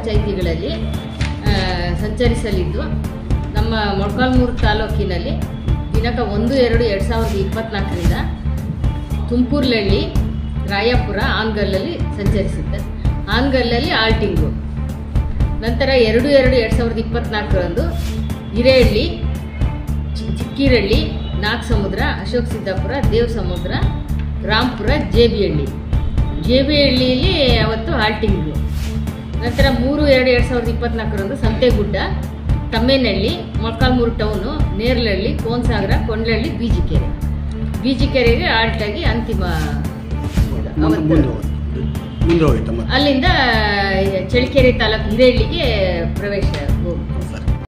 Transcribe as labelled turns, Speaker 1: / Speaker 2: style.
Speaker 1: ಪಂಚಾಯಿತಿಗಳಲ್ಲಿ ಆ, ಸಂಚರಿಸಲಿದ್ದು ನಮ್ಮ ಮೊಳಕಾಲ್ಮೂರು ತಾಲೂಕಿನಲ್ಲಿ ದಿನಾಂಕ ಒಂದು ಎರಡು ಎರಡು ಸಾವಿರದ ಇಪ್ಪತ್ನಾಲ್ಕರಿಂದ ತುಮಕೂರ್ಲಹಳ್ಳಿ ರಾಯಪುರ ಆನ್ಗಲ್ಲಲ್ಲಿ ಸಂಚರಿಸುತ್ತೆ ಆನ್ಗಲ್ಲಲ್ಲಿ ಆಲ್ಟಿಂಗು ನಂತರ ಎರಡು ಎರಡು ಎರಡು ಸಾವಿರದ ಇಪ್ಪತ್ನಾಲ್ಕರಂದು ಹಿರೇಹಳ್ಳಿ ಚಿ- ಚಿಕ್ಕಿರಳ್ಳಿ Nagasamudra Ashok Siddapura Devasamudra Rampura J B Halli J B ಹಳ್ಳಿಯಲ್ಲಿ ಅವತ್ತು ಹಾಲ್ಟಿಂಗು ನಂತರ ಮೂರು ಎರಡು ಎರಡು ಸಾವಿರದ ಇಪ್ಪತ್ನಾಲ್ಕರಂದು ಸಂತೆಗುಡ್ಡ ತಮ್ಮೇನಹಳ್ಳಿ ಮೊಳಕಾಲ್ಮೂರು ಟೌನು ನೇರ್ಲಹಳ್ಳಿ ಕೋನ್ಸಾಗರ ಕೊಂಡ್ಲಹಳ್ಳಿ ಬೀಜಿಕೆರೆ ಬೀಜಿಕೆರೆಗೆ ಆಲ್ಟಾಗಿ ಅಂತಿಮ
Speaker 2: ಮುಂದೆ
Speaker 1: ಅವತ್ತು
Speaker 2: ಮುಂದೆ ಹೋಗಿ- ಮುಂದೆ ಹೋಯ್ತಮ್ಮ
Speaker 1: ಅಲ್ಲಿಂದ ಚಳ್ಳಕೆರೆ ತಾಲೂಕು ಹಿರೇಹಳ್ಳಿಗೆ ಪ್ರವೇಶ ಹೋಗ್-